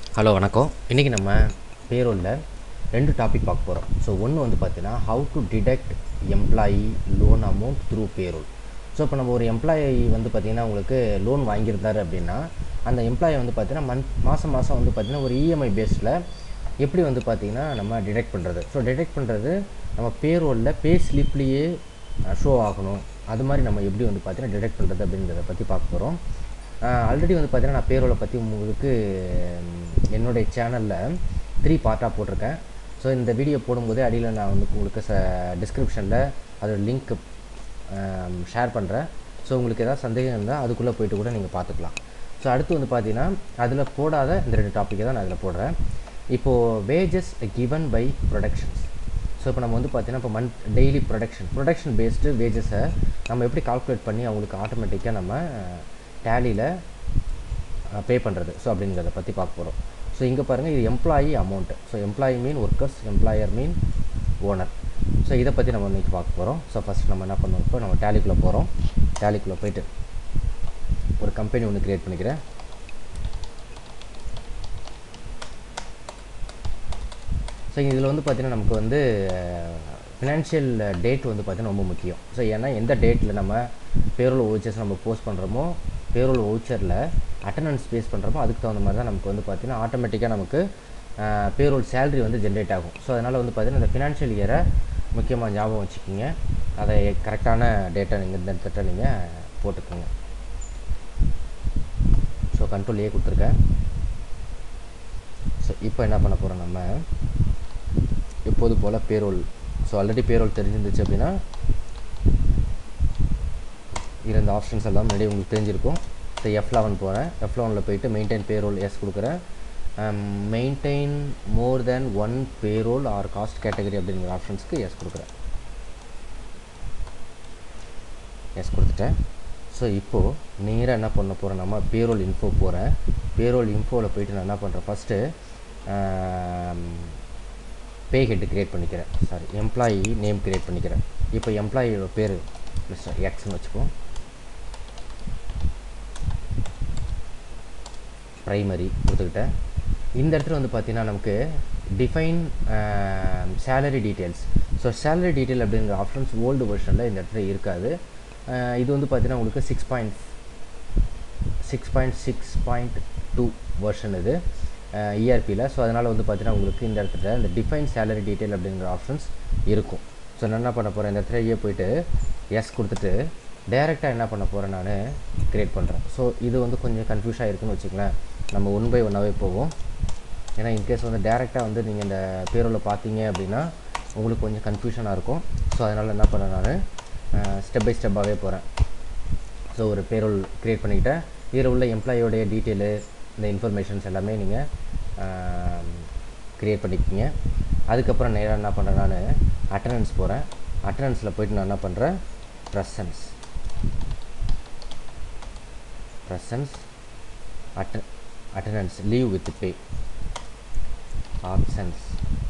Hello வணக்கம் இன்றைக்கி நம்ம பேரோலில் ரெண்டு டாபிக் பார்க்க போகிறோம் ஸோ ஒன்று வந்து பார்த்தீங்கன்னா how to detect employee loan amount through payroll so இப்போ நம்ம ஒரு எம்ப்ளாயி வந்து பார்த்திங்கன்னா உங்களுக்கு லோன் வாங்கியிருந்தாரு அப்படின்னா அந்த எம்ப்ளாயி வந்து பார்த்திங்கன்னா மந்த் மாதம் மாதம் வந்து பார்த்திங்கன்னா ஒரு இஎம்ஐ பேஸில் எப்படி வந்து பார்த்திங்கன்னா நம்ம டிடெக்ட் பண்ணுறது ஸோ டிடெக்ட் பண்ணுறது நம்ம பேரோலில் பே ஸ்லிப்லேயே ஷோ ஆகணும் அது மாதிரி நம்ம எப்படி வந்து பார்த்திங்கன்னா டிடெக்ட் பண்ணுறது அப்படிங்கிறத பற்றி பார்க்க போகிறோம் ஆல்ரெடி வந்து பார்த்தீங்கன்னா நான் பேரோலை பற்றி உங்களுக்கு ம், என்னுடைய சேனலில் த்ரீ பார்ட்டாக போட்டிருக்கேன் ஸோ இந்த வீடியோ போடும்போதே அடியில் நான் வந்து உங்களுக்கு ச டிஸ்கிரிப்ஷனில் அதோட லிங்க் ஷேர் பண்ணுறேன் ஸோ உங்களுக்கு ஏதாவது சந்தேகம் இருந்தால் அதுக்குள்ளே போயிட்டு கூட நீங்கள் பார்த்துக்கலாம் ஸோ அடுத்து வந்து பார்த்தீங்கன்னா அதில் போடாத இந்த ரெண்டு டாப்பிக்கை தான் நான் அதில் போடுறேன் இப்போது wages given by productions so இப்போ நம்ம வந்து பார்த்தீங்கன்னா இப்போ month daily production production based வேஜஸை நம்ம எப்படி கால்குலேட் பண்ணி அவங்களுக்கு ஆட்டோமேட்டிக்காக நம்ம டேலியில் பே பண்ணுறது ஸோ அப்படிங்கிறத பற்றி பார்க்க போகிறோம் ஸோ இங்கே பாருங்கள் இது employee amount so employee mean workers employer mean owner so இதை பற்றி நம்ம இன்றைக்கி பார்க்க போகிறோம் ஸோ ஃபஸ்ட் நம்ம என்ன பண்ணுவோம் இப்போ நம்ம டேலிக்குள்ளே போகிறோம் டேலிக்குள்ளே போயிட்டு ஒரு கம்பெனி ஒன்று க்ரியேட் பண்ணிக்கிறேன் ஸோ இதில் வந்து பார்த்திங்கன்னா நமக்கு வந்து ஃபினான்ஷியல் டேட் வந்து பார்த்திங்கன்னா ரொம்ப முக்கியம் ஸோ ஏன்னா எந்த டேட்டில் நம்ம பேரோல் வவுச்சர்ஸ் நம்ம போஸ்ட் பண்ணுறோமோ பேரோல் வவுச்சரில் அட்டண்டன்ஸ் பேஸ் பண்ணுறோமோ அதுக்கு தகுந்த மாதிரி தான் நமக்கு வந்து பார்த்திங்கன்னா ஆட்டோமேட்டிக்காக நமக்கு பேரோல் சேலரி வந்து ஜென்ரேட் ஆகும் ஸோ அதனால் வந்து பார்த்திங்கன்னா இந்த ஃபினான்ஷியல் இயரை முக்கியமாக ஞாபகம் வச்சுக்கிங்க அதை கரெக்டான டேட்டா நீங்கள் இந்த இடத்துல நீங்கள் போட்டுக்கோங்க ஸோ கண்ட்ரோல் ஏ கொடுத்துருக்கேன் ஸோ இப்போ என்ன பண்ண போகிறோம் நம்ம எப்போது போல் பேரோல் ஸோ ஆல்ரெடி பேரோல் தெரிஞ்சிருந்துச்சு அப்படின்னா இருந்த ஆப்ஷன்ஸ் எல்லாம் முன்னாடி உங்களுக்கு தெரிஞ்சிருக்கும் ஸோ எஃப் லெவன் போகிறேன் எஃப் லெவனில் போயிட்டு மெயின்டைன் பேரோல் எஸ் கொடுக்குறேன் maintain more than one payroll or cost category அப்படிங்கிற ஆப்ஷன்ஸ்க்கு எஸ் கொடுக்குறேன் எஸ் கொடுத்துட்டேன் ஸோ இப்போது நேராக என்ன பண்ண போகிறேன் நம்ம பேரோல் இன்ஃபோ போகிறேன் பேரோல் இன்ஃபோவில் போயிட்டு நான் என்ன பண்ணுறேன் ஃபஸ்ட்டு பே ஹெட் க்ரியேட் பண்ணிக்கிறேன் சாரி எம்ப்ளாயி நேம் க்ரியேட் பண்ணிக்கிறேன் இப்போ எம்ப்ளாயியோட பேர் மிஸ்டர் எக்ஸ்னு வச்சுப்போம் ப்ரைமரி கொடுத்துக்கிட்டேன் இந்த இடத்துல வந்து பார்த்தீங்கன்னா நமக்கு define salary details so salary detail அப்படிங்கிற ஆப்ஷன்ஸ் ஓல்டு வெர்ஷனில் இந்த இடத்துல இருக்காது அஹ் இது வந்து பார்த்தீங்கன்னா உங்களுக்கு six point six point six point two version இது இஆர்பியில் ஸோ அதனால் வந்து பார்த்தீங்கன்னா உங்களுக்கு இந்த இடத்துல இந்த டிஃபைன் சேலரி டீட்டெயில் அப்படிங்கிற ஆப்ஷன்ஸ் இருக்கும் ஸோ நான் என்ன பண்ண போகிறேன் இந்த இடத்துல ஏ போயிட்டு எஸ் கொடுத்துட்டு டேரெக்டாக என்ன பண்ண போகிறேன் நான் க்ரியேட் பண்ணுறேன் ஸோ இது வந்து கொஞ்சம் கன்ஃபியூஷாக இருக்குன்னு வச்சுங்களேன் நம்ம ஒன் பை ஒன்னாகவே போவோம் ஏன்னா இன்கேஸ் வந்து டேரெக்டாக வந்து நீங்கள் இந்த பேரோவில் பார்த்தீங்க அப்படின்னா உங்களுக்கு கொஞ்சம் கன்ஃபியூஷனாக இருக்கும் ஸோ அதனால் என்ன பண்ணேன் நான் ஸ்டெப் பை ஸ்டெப்பாகவே போகிறேன் ஸோ ஒரு பேரோல் க்ரியேட் பண்ணிக்கிட்டேன் இதில் உள்ள எம்ப்ளாயோடைய டீட்டெயிலு இந்த இன்ஃபர்மேஷன்ஸ் எல்லாமே நீங்கள் க்ரியேட் பண்ணிக்கிங்க அதுக்கப்புறம் நேராக என்ன பண்ணுறேன் நான் அட்டண்டன்ஸ் போகிறேன் அட்டண்டன்ஸில் போயிட்டு நான் என்ன பண்ணுறேன் ப்ரெசன்ஸ் ப்ரெசன்ஸ் அட்ட attendance leave with pay options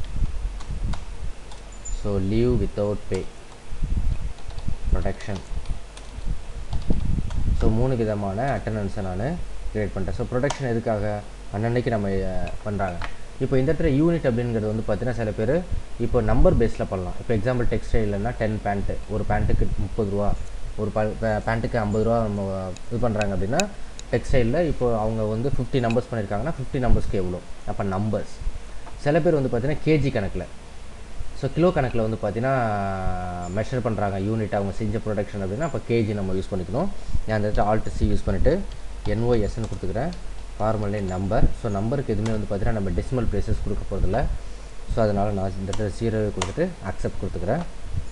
so leave without pay production so மூணு விதமான அட்டண்டன்ஸை நான் க்ரியேட் பண்ணிட்டேன் ஸோ ப்ரொடக்ஷன் எதுக்காக அன்னன்னைக்கு நம்ம பண்ணுறாங்க இப்போ இந்த இடத்துல யூனிட் அப்படிங்கிறது வந்து பார்த்தீங்கன்னா சில பேர் இப்போ நம்பர் பேஸில் பண்ணலாம் இப்போ எக்ஸாம்பிள் டெக்ஸ்டைல்னா டென் பேண்ட்டு ஒரு பேண்ட்டுக்கு முப்பது ரூபா ஒரு பேண்ட்டுக்கு ஐம்பது ரூபா நம்ம இது பண்ணுறாங்க அப்படின்னா டெக்ஸ்டைலில் இப்போ அவங்க வந்து ஃபிஃப்டி நம்பர்ஸ் பண்ணியிருக்காங்கன்னா ஃபிஃப்டி நம்பர்ஸ்க்கு எவ்வளோ அப்போ நம்பர்ஸ் சில பேர் வந்து பார்த்தீங்கன்னா கேஜி கணக்கில் ஸோ கிலோ கணக்கில் வந்து பார்த்தீங்கன்னா மெஷர் பண்ணுறாங்க யூனிட் அவங்க செஞ்ச ப்ரொடக்ஷன் அப்படின்னா அப்போ கேஜி நம்ம யூஸ் பண்ணிக்கணும் நான் அந்த இடத்துல ஆல்ட் சி யூஸ் பண்ணிவிட்டு என்ஓஎஸ்ன்னு கொடுத்துக்கிறேன் ஃபார்மலே நம்பர் ஸோ நம்பருக்கு எதுவுமே வந்து பார்த்தீங்கன்னா நம்ம டெசிமல் பிளேசஸ் கொடுக்க போகிறதில்ல ஸோ அதனால் நான் இந்த இடத்துல ஜீரோவே கொடுத்துட்டு அக்செப்ட் கொடுத்துக்கிறேன்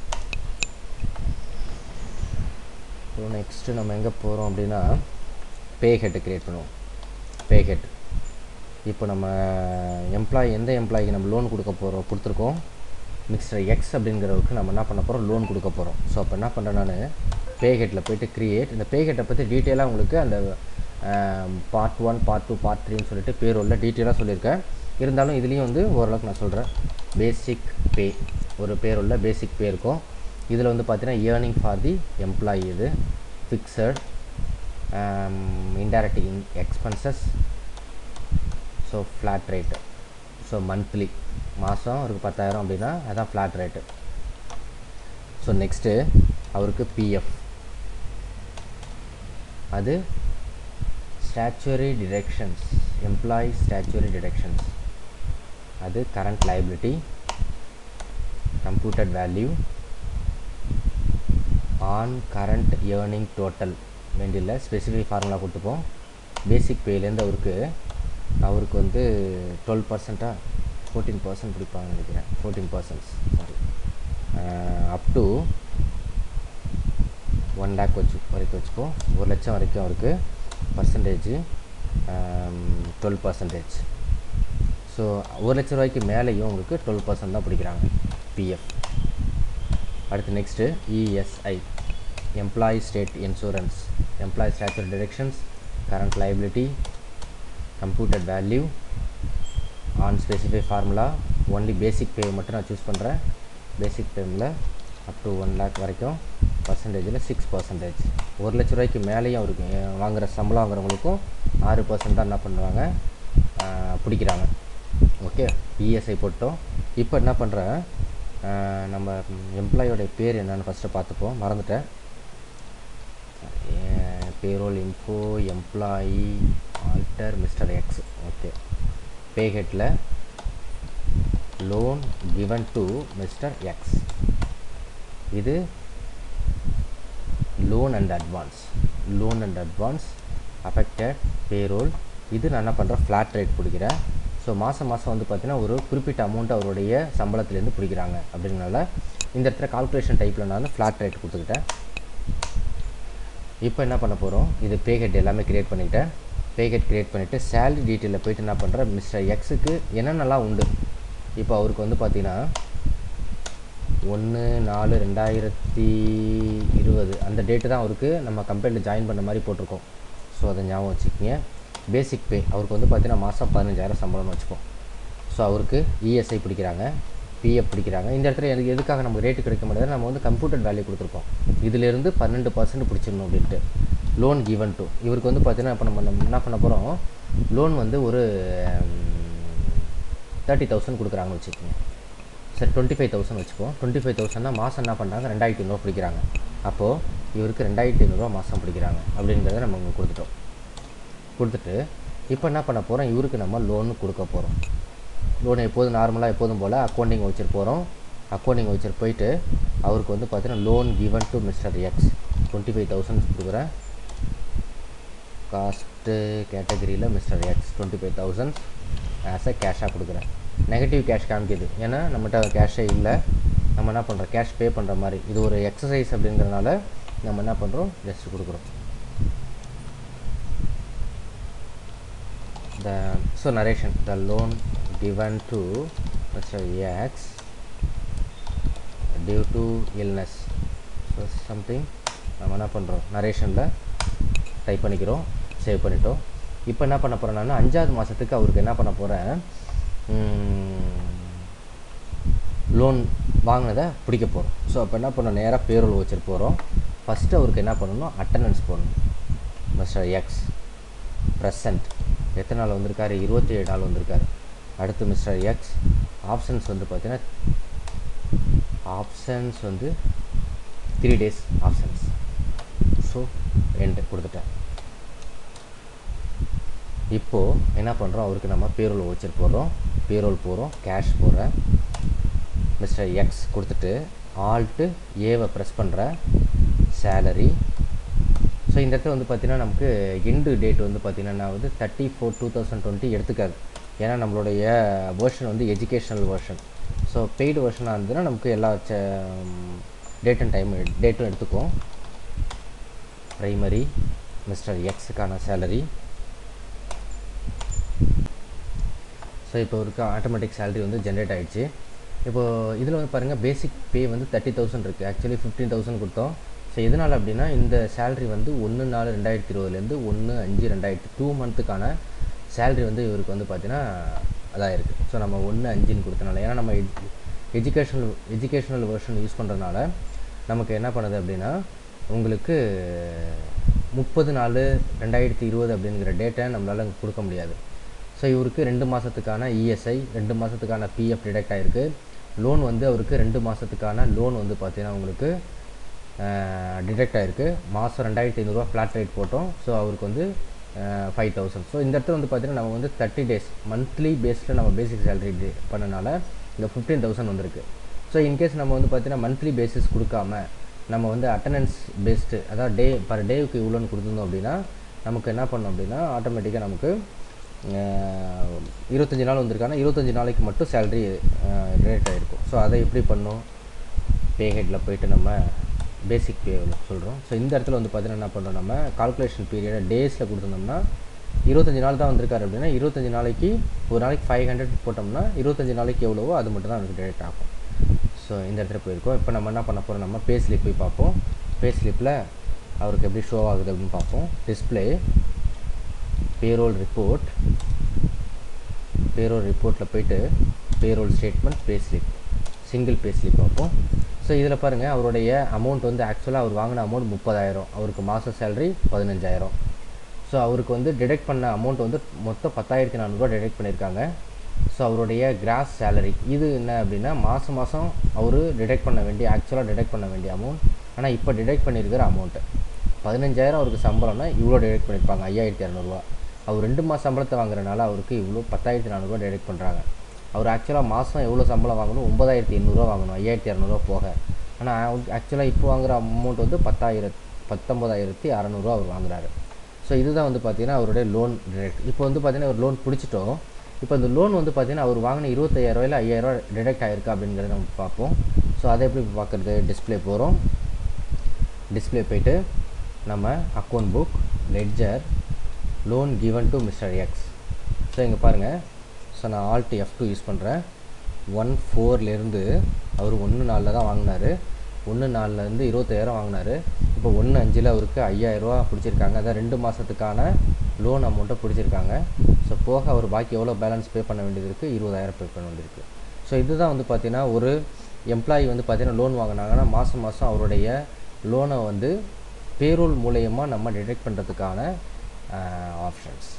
ஸோ நெக்ஸ்ட்டு நம்ம எங்கே போகிறோம் அப்படின்னா பே ஹெட்டு க்ரியேட் பண்ணுவோம் பே ஹெட் இப்போ நம்ம எம்ப்ளாயி எந்த எம்ப்ளாயிக்கு நம்ம லோன் கொடுக்க போகிறோம் கொடுத்துருக்கோம் மிக்சர் எக்ஸ் அப்படிங்கிறவருக்கு நம்ம என்ன பண்ண போகிறோம் லோன் கொடுக்க போகிறோம் ஸோ அப்போ என்ன பண்ணுறேன் நான் பே ஹெட்டில் போயிட்டு க்ரியேட் இந்த பே ஹெட்டை பற்றி டீட்டெயிலாக உங்களுக்கு அந்த part one part two part த்ரீன்னு சொல்லிட்டு பேரோலில் டீட்டெயிலாக சொல்லியிருக்கேன் இருந்தாலும் இதுலேயும் வந்து ஓரளவுக்கு நான் சொல்கிறேன் பேசிக் பே ஒரு பேரோலில் பேசிக் பே இருக்கும் இதில் வந்து பார்த்தீங்கன்னா ஏர்னிங் ஃபார் தி எம்ப்ளாயி இது fixed indirect expenses so flat rate so monthly மாதம் அவருக்கு பத்தாயிரம் அப்படின்னா அதான் ஃப்ளாட் ரேட்டு ஸோ நெக்ஸ்ட்டு அவருக்கு பிஎஃப் அது statutory deductions employee statutory deductions அது current liability computed value on current earning total வேண்டியில் ஸ்பெசிஃபிக் ஃபார்முலா கொடுத்துப்போம் பேசிக் பேலேருந்து அவருக்கு அவருக்கு வந்து டுவெல் பர்சண்ட்டாக ஃபோர்டீன் பர்சன்ட் பிடிப்பாங்கன்னு நினைக்கிறேன் fourteen percents sorry up to one lakh வச்சு வரைக்கும் வச்சுக்கோ ஒரு லட்சம் வரைக்கும் அவருக்கு பர்சன்டேஜ் டுவெல் பர்சன்டேஜ் ஸோ ஒரு லட்ச ரூபாய்க்கு மேலேயும் உங்களுக்கு டுவெல் பர்சன்ட் தான் பிடிக்கிறாங்க பிஎஃப் அடுத்து next ESI employee state insurance employee statutory deductions current liability computed value on specify formula only basic pay மட்டும் நான் சூஸ் பண்ணுறேன் பேசிக் பேமில் அப் டு ஒன் லேக் வரைக்கும் பர்சன்டேஜில் சிக்ஸ் பர்சன்டேஜ் ஒரு லட்ச ரூபாய்க்கு மேலேயும் அவருக்கு வாங்குகிற சம்பளம் வாங்குறவங்களுக்கும் ஆறு பர்சன்ட் தான் என்ன பண்ணுவாங்க பிடிக்கிறாங்க ஓகே இஎஸ்ஐ போட்டோம் இப்போ என்ன பண்ணுறேன் நம்ம எம்ப்ளாயோடைய பேர் என்னென்னு ஃபஸ்ட்டு பார்த்துப்போம் மறந்துட்டேன் payroll info employee alter mister X okay பேஹெட்டில் loan given to mister X இது loan and advance loan and advance affected payroll இது நான் என்ன பண்ணுறேன் ஃப்ளாட் ரேட் பிடிக்கிறேன் ஸோ மாதம் மாதம் வந்து பார்த்தீங்கன்னா ஒரு குறிப்பிட்ட அமௌண்ட் அவருடைய சம்பளத்துலேருந்து பிடிக்கிறாங்க அப்படின்றனால இந்த இடத்துல கால்குலேஷன் டைப்பில் நான் ஃப்ளாட் ரேட் கொடுத்துக்கிட்டேன் இப்போ என்ன பண்ண போகிறோம் இது பேகெட் எல்லாமே க்ரியேட் பண்ணிக்கிட்டேன் பேகெட் க்ரியேட் பண்ணிவிட்டு சேலரி டீட்டெயிலில் போயிட்டு என்ன பண்ணுறேன் மிஸ்டர் எக்ஸுக்கு என்னென்னலாம் உண்டு இப்போ அவருக்கு வந்து பார்த்தீங்கன்னா ஒன்று நாலு ரெண்டாயிரத்தி இருபது அந்த டேட்டு தான் அவருக்கு நம்ம கம்பெனியில் ஜாயின் பண்ண மாதிரி போட்டிருக்கோம் ஸோ அதை ஞாபகம் வச்சுக்கிங்க பேசிக் பே அவருக்கு வந்து பார்த்தீங்கன்னா மாதம் பதினஞ்சாயிரம் சம்பளம்னு வச்சுப்போம் ஸோ அவருக்கு இஎஸ்ஐ பிடிக்கிறாங்க பிஎஃப் பிடிக்கிறாங்க இந்த இடத்துல எனக்கு எதுக்காக நமக்கு ரேட்டு கிடைக்க முடியாது நம்ம வந்து கம்ப்யூட்டர் வேல்யூ கொடுத்துருக்கோம் இதிலேருந்து பன்னெண்டு பர்சன்ட் பிடிச்சிடணும் அப்படின்ட்டு லோன் கிவன் டு இவருக்கு வந்து பார்த்தீங்கன்னா இப்போ நம்ம நம்ம என்ன பண்ண போகிறோம் லோன் வந்து ஒரு தேர்ட்டி தௌசண்ட் கொடுக்குறாங்கன்னு வச்சுக்கோங்க சரி டுவெண்ட்டி ஃபைவ் தௌசண்ட் வச்சுப்போம் டுவெண்ட்டி ஃபைவ் தௌசண்ட்னா மாதம் என்ன பண்ணுறாங்க ரெண்டாயிரத்தி ஐநூறுவா பிடிக்கிறாங்க அப்போது இவருக்கு ரெண்டாயிரத்தி ஐநூறுரூவா மாதம் பிடிக்கிறாங்க அப்படிங்கிறத நம்ம இங்கே கொடுத்துட்டோம் கொடுத்துட்டு இப்போ என்ன பண்ண போகிறோம் இவருக்கு நம்ம லோன் கொடுக்க போகிறோம் லோன் எப்போதும் நார்மலாக எப்போதும் போல் அக்கௌண்டிங் வச்சுட்டு போகிறோம் அக்கௌண்டிங் வச்சுட்டு போயிட்டு அவருக்கு வந்து பார்த்தீங்கன்னா loan given to mister X twenty five thousand கொடுக்குறேன் காஸ்ட்டு கேட்டகரியில் mister X twenty five thousand as a கேஷாக கொடுக்குறேன் நெகட்டிவ் கேஷ் காமிக்குது ஏன்னா நம்மகிட்ட கேஷே இல்லை நம்ம என்ன பண்ணுறோம் கேஷ் பே பண்ணுற மாதிரி இது ஒரு எக்ஸசைஸ் அப்படிங்கிறனால நம்ம என்ன பண்ணுறோம் ஜஸ்ட் கொடுக்குறோம் the so narration the loan given to Mr. X due to illness so something நம்ம என்ன பண்ணுறோம் நரேஷனில் டைப் பண்ணிக்கிறோம் சேவ் பண்ணிட்டோம் இப்போ என்ன பண்ண போகிறேன் நான் அஞ்சாவது மாதத்துக்கு அவருக்கு என்ன பண்ண போகிறேன் லோன் வாங்கினதை பிடிக்க போகிறோம் ஸோ அப்போ என்ன பண்ணோம் நேராக பேரோல் வச்சுட்டு போகிறோம் ஃபஸ்ட்டு அவருக்கு என்ன பண்ணணும் அட்டண்டன்ஸ் போடணும் மிஸ்டர் எக்ஸ் ப்ரெசன்ட் எத்தனை நாள் வந்திருக்காரு இருபத்தி ஏழு நாள் வந்திருக்காரு அடுத்து மிஸ்டர் எக்ஸ் ஆப்ஷன்ஸ் வந்து பார்த்தீங்கன்னா ஆப்ஷன்ஸ் வந்து த்ரீ டேஸ் ஆப்ஷன்ஸ் ஸோ ரெண்டு கொடுத்துட்டேன் இப்போது என்ன பண்ணுறோம் அவருக்கு நம்ம பேரோல் வச்சுட்டு போடுறோம் பேரோல் போகிறோம் கேஷ் போடுறேன் மிஸ்டர் எக்ஸ் கொடுத்துட்டு ஆல்ட்டு ஏவை ப்ரெஸ் பண்ணுறேன் சேலரி ஸோ இந்த இடத்துல வந்து பார்த்தீங்கன்னா நமக்கு எண்டு டேட் வந்து பார்த்தீங்கன்னா வந்து thirty four two thousand twenty எடுத்துக்காது ஏன்னா நம்மளுடைய வேர்ஷன் வந்து எஜுகேஷ்னல் வேர்ஷன் ஸோ பெய்டு வேர்ஷனாக இருந்ததுன்னா நமக்கு எல்லா டேட் அண்ட் டைம் டேட்டும் எடுத்துக்கும் ப்ரைமரி மிஸ்டர் எக்ஸுக்கான சேலரி ஸோ இப்போ ஒரு ஆட்டோமேட்டிக் சேலரி வந்து ஜென்ரேட் ஆகிடுச்சு இப்போது இதில் வந்து பாருங்கள் பேசிக் பே வந்து தேர்ட்டி தௌசண்ட் இருக்குது ஆக்சுவலி ஃபிஃப்டீன் தௌசண்ட் கொடுத்தோம் ஸோ எதனால் அப்படின்னா இந்த சேலரி வந்து ஒன்று நாலு ரெண்டாயிரத்தி இருபதுலேருந்து ஒன்று அஞ்சு ரெண்டாயிரத்தி டூ மந்த்துக்கான சேலரி வந்து இவருக்கு வந்து பார்த்தீங்கன்னா அதாக இருக்குது ஸோ நம்ம ஒன்று அஞ்சுன்னு கொடுத்தனால ஏன்னா நம்ம எஜுகேஷனல் எஜுகேஷ்னல் வெர்ஷன் யூஸ் பண்ணுறதுனால நமக்கு என்ன பண்ணுது அப்படின்னா உங்களுக்கு முப்பது நாலு ரெண்டாயிரத்தி இருபது அப்படிங்கிற டேட்டை நம்மளால் கொடுக்க முடியாது ஸோ இவருக்கு ரெண்டு மாதத்துக்கான இஎஸ்ஐ ரெண்டு மாதத்துக்கான பிஎஃப் டிடெக்ட் ஆகிருக்கு லோன் வந்து அவருக்கு ரெண்டு மாதத்துக்கான லோன் வந்து பார்த்தீங்கன்னா உங்களுக்கு டிடெக்ட் ஆகிருக்கு மாதம் ரெண்டாயிரத்தி ஐநூறுரூவா ஃப்ளாட் ரேட் போட்டோம் ஸோ அவருக்கு வந்து ஃபைவ் தௌசண்ட் ஸோ இந்த இடத்துல வந்து பார்த்தீங்கன்னா நம்ம வந்து தேர்ட்டி டேஸ் மந்த்லி பேஸில் நம்ம பேசிக் சேலரி பண்ணனால இந்த ஃபிஃப்டீன் தௌசண்ட் வந்திருக்கு ஸோ இன்கேஸ் நம்ம வந்து பார்த்தீங்கன்னா மந்த்லி பேசிஸ் கொடுக்காம நம்ம வந்து அட்டண்டன்ஸ் பேஸ்டு அதாவது டே பர் டேவுக்கு இவ்வளோன்னு கொடுத்துருந்தோம் அப்படின்னா நமக்கு என்ன பண்ணோம் அப்படின்னா ஆட்டோமேட்டிக்காக நமக்கு இருபத்தஞ்சி நாள் வந்திருக்காங்க இருபத்தஞ்சி நாளைக்கு மட்டும் சேலரி ரேட் ஆகிருக்கும் ஸோ அதை எப்படி பண்ணோம் பே ஹெட்டில் போயிட்டு நம்ம பேசிக் பே சொல்கிறோம் ஸோ இந்த இடத்துல வந்து பார்த்தீங்கன்னா என்ன பண்ணுறோம் நம்ம கால்குலேஷன் பீரியடை டேஸில் கொடுத்துருந்தோம்னா இருபத்தஞ்சி நாள் தான் வந்திருக்காரு அப்படின்னா இருபத்தஞ்சி நாளைக்கு ஒரு நாளைக்கு ஃபைவ் ஹண்ட்ரட் போட்டோம்னா இருபத்தஞ்சி நாளைக்கு எவ்வளவோ அது மட்டும் தான் நமக்கு டேரெக்ட் ஆகும் ஸோ இந்த இடத்துல போயிருக்கோம் இப்போ நம்ம என்ன பண்ண போகிறோம் நம்ம பே ஸ்லிப் போய் பார்ப்போம் பே ஸ்லிப்பில் அவருக்கு எப்படி ஷோ ஆகுது அப்படின்னு பார்ப்போம் டிஸ்பிளே பேரோல் ரிப்போர்ட் பேரோல் ரிப்போர்ட்டில் போயிட்டு payroll statement pay slip single pay slip பார்ப்போம் ஸோ இதில் பாருங்கள் அவருடைய அமௌண்ட் வந்து ஆக்சுவலாக அவர் வாங்கின அமௌண்ட் முப்பதாயிரம் அவருக்கு மாத சேலரி பதினஞ்சாயிரம் ஸோ அவருக்கு வந்து டிடெக்ட் பண்ண அமௌண்ட் வந்து மொத்தம் பத்தாயிரத்தி நானூறுரூவா டிடெக்ட் பண்ணியிருக்காங்க ஸோ அவருடைய கிராஸ் சேலரி இது என்ன அப்படின்னா மாதம் மாதம் அவர் டிடெக்ட் பண்ண வேண்டிய ஆக்சுவலாக டிடெக்ட் பண்ண வேண்டிய அமௌண்ட் ஆனால் இப்போ டிடெக்ட் பண்ணியிருக்கிற அமௌண்ட்டு பதினஞ்சாயிரம் அவருக்கு சம்பளம்னா இவ்வளோ டிடெக்ட் பண்ணியிருப்பாங்க ஐயாயிரத்தி இரநூறுவா அவர் ரெண்டு மாதம் சம்பளத்தை வாங்குறனால அவருக்கு இவ்வளோ பத்தாயிரத்தி நானூறுரூவா டிடெக்ட் பண்ணுறாங்க அவர் ஆக்சுவலாக மாதம் எவ்வளோ சம்பளம் வாங்கணும் ஒம்பதாயிரத்தி எண்ணூறுரூவா வாங்கணும் ஐயாயிரத்தி இரநூறுவா போக ஆனால் ஆக்சுவலாக இப்போ வாங்குகிற அமௌண்ட் வந்து பத்தாயிரத்தி பத்தொம்பதாயிரத்தி அறநூறுவா அவர் வாங்குறாரு ஸோ இதுதான் வந்து பார்த்திங்கன்னா அவருடைய லோன் டிடெக்ட் இப்போ வந்து பார்த்திங்கன்னா ஒரு லோன் பிடிச்சிட்டோம் இப்போ இந்த லோன் வந்து பார்த்திங்கன்னா அவர் வாங்கின இருபத்தையாயிரரூவாயில் ஐயாயிரரூவா டிடெக்ட் ஆகிருக்கா அப்படிங்கிறத நம்ம பார்ப்போம் ஸோ அதை எப்படி பார்க்குறது டிஸ்பிளே போகிறோம் டிஸ்பிளே போயிட்டு நம்ம account book ledger loan given to mister X so இங்கே பாருங்கள் ஸோ நான் ஆல்ட் எஃப் டூ யூஸ் பண்ணுறேன் ஒன் ஃபோர்லேருந்து அவர் ஒன்று நாலில் தான் வாங்கினார் ஒன்று நாலுலேருந்து இருபத்தாயிரம் வாங்கினார் இப்போ ஒன்று அஞ்சில் அவருக்கு ஐயாயிரரூவா பிடிச்சிருக்காங்க அதான் ரெண்டு மாதத்துக்கான லோன் அமௌண்ட்டை பிடிச்சிருக்காங்க ஸோ போக அவர் பாக்கி எவ்வளோ பேலன்ஸ் பே பண்ண வேண்டியது இருக்குது இருபதாயிரம் பே பண்ண வேண்டியிருக்கு ஸோ இதுதான் வந்து பார்த்திங்கன்னா ஒரு எம்ப்ளாயி வந்து பார்த்திங்கன்னா லோன் வாங்கினாங்கன்னா மாதம் மாதம் அவருடைய லோனை வந்து பேரோல் மூலயமா நம்ம டிடெக்ட் பண்ணுறதுக்கான ஆப்ஷன்ஸ்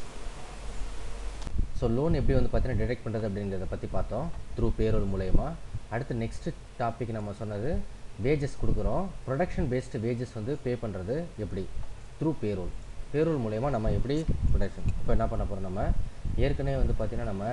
ஸோ லோன் எப்படி வந்து பார்த்தீங்கன்னா டிடெக்ட் பண்ணுறது அப்படிங்கிறத பற்றி பார்த்தோம் த்ரூ பேரோல் மூலயமா அடுத்து நெக்ஸ்ட்டு டாபிக் நம்ம சொன்னது வேஜஸ் கொடுக்குறோம் ப்ரொடக்ஷன் பேஸ்டு வேஜஸ் வந்து பே பண்ணுறது எப்படி த்ரூ பேரோல் பேரோல் மூலயமா நம்ம எப்படி ப்ரொடக்ஷன் இப்போ என்ன பண்ண போகிறோம் நம்ம ஏற்கனவே வந்து பார்த்திங்கன்னா நம்ம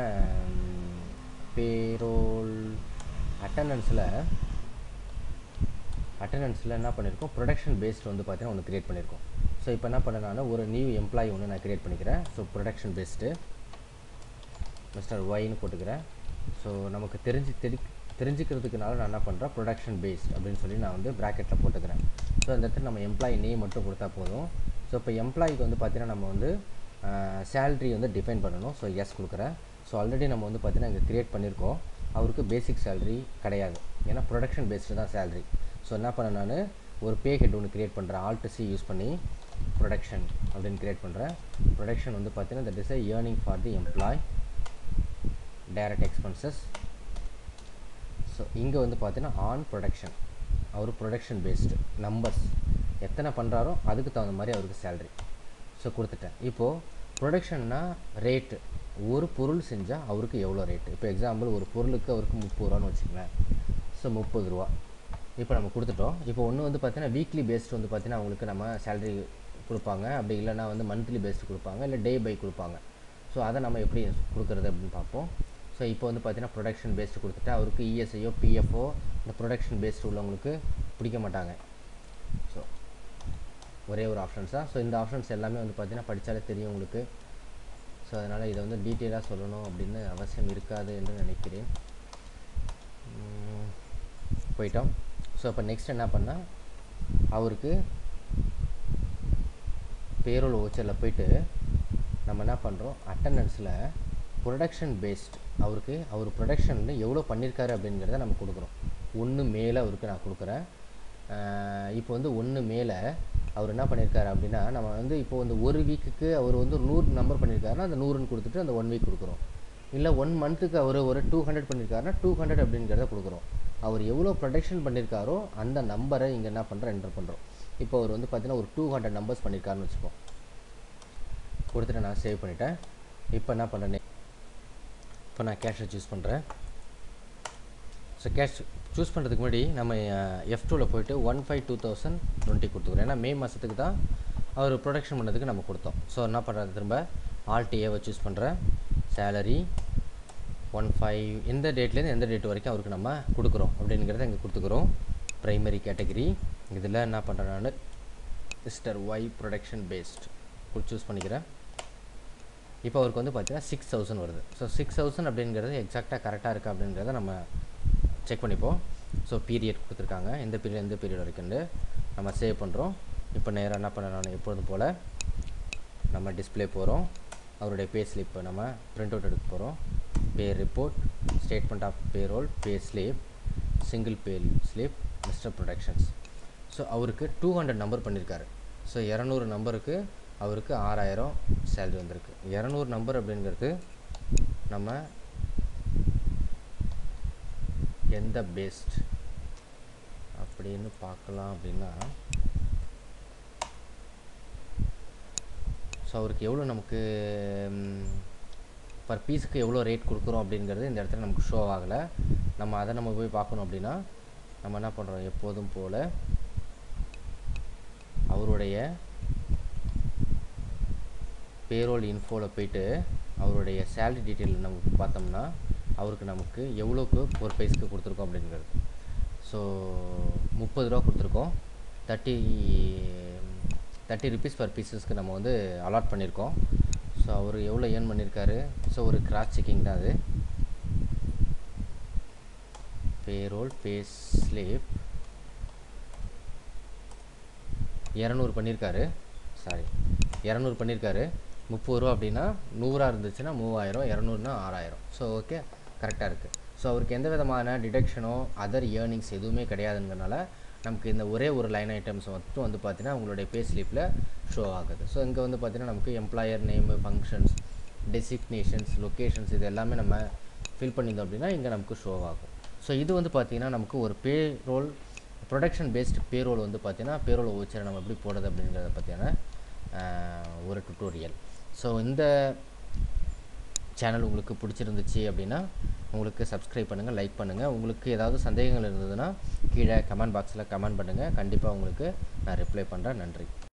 பேரோல் அட்டண்டன்ஸில் அட்டண்டன்ஸில் என்ன பண்ணியிருக்கோம் ப்ரொடக்ஷன் பேஸ்டு வந்து பார்த்தீங்கன்னா ஒன்று க்ரியேட் பண்ணியிருக்கோம் ஸோ இப்போ என்ன பண்ணேன்னா ஒரு நியூ எம்ப்ளாயி ஒன்று நான் க்ரியேட் பண்ணிக்கிறேன் ஸோ ப்ரொடக்ஷன் பேஸ்டு மிஸ்டர் ஒய்னு போட்டுக்கிறேன் ஸோ நமக்கு தெரிஞ்சு தெரி தெரிஞ்சுக்கிறதுக்குனால நான் என்ன பண்ணுறேன் ப்ரொடக்ஷன் பேஸ்ட் அப்படின்னு சொல்லி நான் வந்து ப்ராக்கெட்டில் போட்டுக்கிறேன் ஸோ அந்த இடத்துல நம்ம எம்ப்ளாயி நேம் மட்டும் கொடுத்தா போதும் ஸோ இப்போ எம்ப்ளாய்க்கு வந்து பார்த்தீங்கன்னா நம்ம வந்து சேல்ரி வந்து டிஃபைன் பண்ணணும் ஸோ எஸ் கொடுக்குறேன் ஸோ ஆல்ரெடி நம்ம வந்து பார்த்தீங்கன்னா இங்கே க்ரியேட் பண்ணியிருக்கோம் அவருக்கு பேசிக் சேலரி கிடையாது ஏன்னா ப்ரொடக்ஷன் பேஸ்டு தான் சேலரி ஸோ என்ன பண்ண நான் ஒரு பே ஹெட் ஒன்று க்ரியேட் பண்ணுறேன் ஆல்ட் சி யூஸ் பண்ணி ப்ரொடக்ஷன் அப்படின்னு க்ரியேட் பண்ணுறேன் ப்ரொடக்ஷன் வந்து பார்த்தீங்கன்னா that is a earning for the employee direct expenses so இங்கே வந்து பார்த்தீங்கன்னா ஆன் ப்ரொடக்ஷன் அவர் ப்ரொடக்ஷன் பேஸ்டு நம்பர்ஸ் எத்தனை பண்ணுறாரோ அதுக்கு தகுந்த மாதிரி அவருக்கு சேல்ரி ஸோ கொடுத்துட்டேன் இப்போது ப்ரொடக்ஷன்னா ரேட்டு ஒரு பொருள் செஞ்சால் அவருக்கு எவ்வளோ ரேட்டு இப்போ எக்ஸாம்பிள் ஒரு பொருளுக்கு அவருக்கு முப்பது ரூபான்னு வச்சுக்கங்களேன் ஸோ முப்பது ரூபா இப்போ நம்ம கொடுத்துட்டோம் இப்போ ஒன்று வந்து பார்த்தீங்கன்னா வீக்லி பேஸ்டு வந்து பார்த்தீங்கன்னா அவங்களுக்கு நம்ம சேலரி கொடுப்பாங்க அப்படி இல்லைனா வந்து மந்த்லி பேஸ்டு கொடுப்பாங்க இல்லை டே பை கொடுப்பாங்க ஸோ அதை நம்ம எப்படி கொடுக்குறது அப்படின்னு பார்ப்போம் ஸோ இப்போ வந்து பார்த்தீங்கன்னா ப்ரொடக்ஷன் பேஸ்டு கொடுத்துட்டு அவருக்கு இஎஸ்ஐயோ பிஎஃப்ஓ இந்த ப்ரொடக்ஷன் பேஸ்டு உள்ளவங்களுக்கு பிடிக்க மாட்டாங்க ஸோ ஒரே ஒரு ஆப்ஷன்ஸ் தான் ஸோ இந்த ஆப்ஷன்ஸ் எல்லாமே வந்து பார்த்தீங்கன்னா படித்தாலே தெரியும் உங்களுக்கு ஸோ அதனால் இதை வந்து டீட்டெயிலாக சொல்லணும் அப்படின்னு அவசியம் இருக்காது என்று நினைக்கிறேன் போயிட்டோம் ஸோ இப்போ நெக்ஸ்ட் என்ன பண்ணால் அவருக்கு பேரோல் ஓச்சரில் போயிட்டு நம்ம என்ன பண்ணுறோம் அட்டண்டன்ஸில் ப்ரொடக்ஷன் பேஸ்ட் அவருக்கு அவர் ப்ரொடக்ஷனில் எவ்வளோ பண்ணியிருக்காரு அப்படிங்கிறத நம்ம கொடுக்குறோம் ஒன்று மேலே அவருக்கு நான் கொடுக்குறேன் இப்போ வந்து ஒன்று மேலே அவர் என்ன பண்ணியிருக்காரு அப்படின்னா நம்ம வந்து இப்போ வந்து ஒரு வீக்குக்கு அவர் வந்து நூறு நம்பர் பண்ணியிருக்காருன்னா அந்த நூறுன்னு கொடுத்துட்டு அந்த ஒன் வீக் கொடுக்குறோம் இல்லை ஒன் மந்த்துக்கு அவர் ஒரு டூ ஹண்ட்ரட் பண்ணியிருக்காருன்னா டூ ஹண்ட்ரட் அப்படிங்கிறத கொடுக்குறோம் அவர் எவ்வளோ ப்ரொடக்ஷன் பண்ணியிருக்காரோ அந்த நம்பரை இங்கே என்ன பண்ணுறோம் என்டர் பண்ணுறோம் இப்போ அவர் வந்து பார்த்தீங்கன்னா ஒரு டூ ஹண்ட்ரட் நம்பர்ஸ் பண்ணியிருக்காருன்னு வச்சுப்போம் கொடுத்துட்டு நான் சேவ் பண்ணிட்டேன் இப்போ என்ன பண்ணுறேன் இப்போ நான் கேஷை சூஸ் பண்ணுறேன் ஸோ கேஷ் சூஸ் பண்ணுறதுக்கு முன்னாடி நம்ம எஃப் டூவில் போயிட்டு one five two thousand twenty கொடுத்துக்கிறோம் ஏன்னா மே மாதத்துக்கு தான் அவர் ப்ரொடக்ஷன் பண்ணதுக்கு நம்ம கொடுத்தோம் ஸோ என்ன பண்ணுறது திரும்ப ஆல்ட் ஏவை சூஸ் பண்ணுறேன் சேலரி ஒன் ஃபைவ் எந்த டேட்லேருந்து எந்த டேட் வரைக்கும் அவருக்கு நம்ம கொடுக்குறோம் அப்படிங்கிறத இங்கே கொடுத்துக்குறோம் ப்ரைமரி கேட்டகரி இதில் என்ன பண்ணுறேன் நான் mister Y production based choose பண்ணிக்கிறேன் இப்போ அவருக்கு வந்து பார்த்தீங்கன்னா சிக்ஸ் தௌசண்ட் வருது ஸோ சிக்ஸ் தௌசண்ட் அப்படிங்கிறது எக்ஸாக்டாக கரெக்டாக இருக்கா அப்படிங்கிறத நம்ம செக் பண்ணிப்போம் ஸோ பீரியட் கொடுத்துருக்காங்க எந்த பீரியட் எந்த பீரியட் வரைக்கும்னு நம்ம சேவ் பண்ணுறோம் இப்போ நேராக என்ன பண்ண நான் எப்பொழுதும் போல் நம்ம டிஸ்பிளே போகிறோம் அவருடைய பே ஸ்லிப்பை நம்ம பிரிண்ட் அவுட் எடுக்க போகிறோம் pay report statement of payroll pay slip single pay slip mister productions so அவருக்கு டூ ஹண்ட்ரட் நம்பர் பண்ணியிருக்காரு ஸோ இரநூறு நம்பருக்கு அவருக்கு ஆறாயிரம் சேலரி வந்திருக்கு இரநூறு நம்பர் அப்படிங்கிறது நம்ம எந்த பெஸ்ட் அப்படின்னு பார்க்கலாம் அப்படின்னா ஸோ அவருக்கு எவ்வளோ நமக்கு பர் பீஸுக்கு எவ்வளோ ரேட் கொடுக்குறோம் அப்படிங்கிறது இந்த இடத்துல நமக்கு ஷோ ஆகலை நம்ம அதை நம்ம போய் பார்க்கணும் அப்படின்னா நம்ம என்ன பண்ணுறோம் எப்போதும் போல் அவருடைய பேரோல் இன்ஃபோவில் போயிட்டு அவருடைய சேலரி டீட்டெயில் நமக்கு பார்த்தோம்னா அவருக்கு நமக்கு எவ்வளோக்கு ஒரு பைஸ்க்கு கொடுத்துருக்கோம் அப்படிங்கிறது ஸோ முப்பது ரூபா கொடுத்துருக்கோம் தேர்ட்டி தேர்ட்டி ருபீஸ் பர் பீசஸ்க்கு நம்ம வந்து அலாட் பண்ணியிருக்கோம் ஸோ அவர் எவ்வளோ ஏர்ன் பண்ணியிருக்காரு ஸோ ஒரு கிராஸ் செக்கிங் தான் அது பேரோல் பே ஸ்லிப் இரநூறு பண்ணியிருக்காரு சாரி இரநூறு பண்ணியிருக்காரு முப்பது ரூபா அப்படின்னா நூறாக இருந்துச்சுன்னா மூவாயிரம் இரநூறுனா ஆறாயிரம் ஸோ ஓகே கரெக்டாக இருக்குது ஸோ அவருக்கு எந்த விதமான டிடக்ஷனோ அதர் ஏர்னிங்ஸ் எதுவுமே கிடையாதுங்கிறனால நமக்கு இந்த ஒரே ஒரு லைன் ஐட்டம்ஸ் மட்டும் வந்து பார்த்தீங்கன்னா உங்களுடைய பே ஸ்லிப்பில் ஷோ ஆகுது ஸோ இங்கே வந்து பார்த்தீங்கன்னா நமக்கு employer name functions designations locations இது எல்லாமே நம்ம ஃபில் பண்ணியிருந்தோம் அப்படின்னா இங்கே நமக்கு ஷோ ஆகும் ஸோ இது வந்து பார்த்திங்கன்னா நமக்கு ஒரு payroll production based payroll வந்து பார்த்தீங்கன்னா பேரோல் ஓச்சரை நம்ம எப்படி போடுறது அப்படிங்கிறத பற்றியான ஒரு டுட்டோரியல் ஸோ இந்த சேனல் உங்களுக்கு பிடிச்சிருந்துச்சு அப்படின்னா உங்களுக்கு சப்ஸ்கிரைப் பண்ணுங்கள் லைக் பண்ணுங்கள் உங்களுக்கு ஏதாவது சந்தேகங்கள் இருந்ததுன்னா கீழே கமெண்ட் பாக்ஸில் கமெண்ட் பண்ணுங்கள் கண்டிப்பாக உங்களுக்கு நான் ரிப்ளை பண்ணுறேன் நன்றி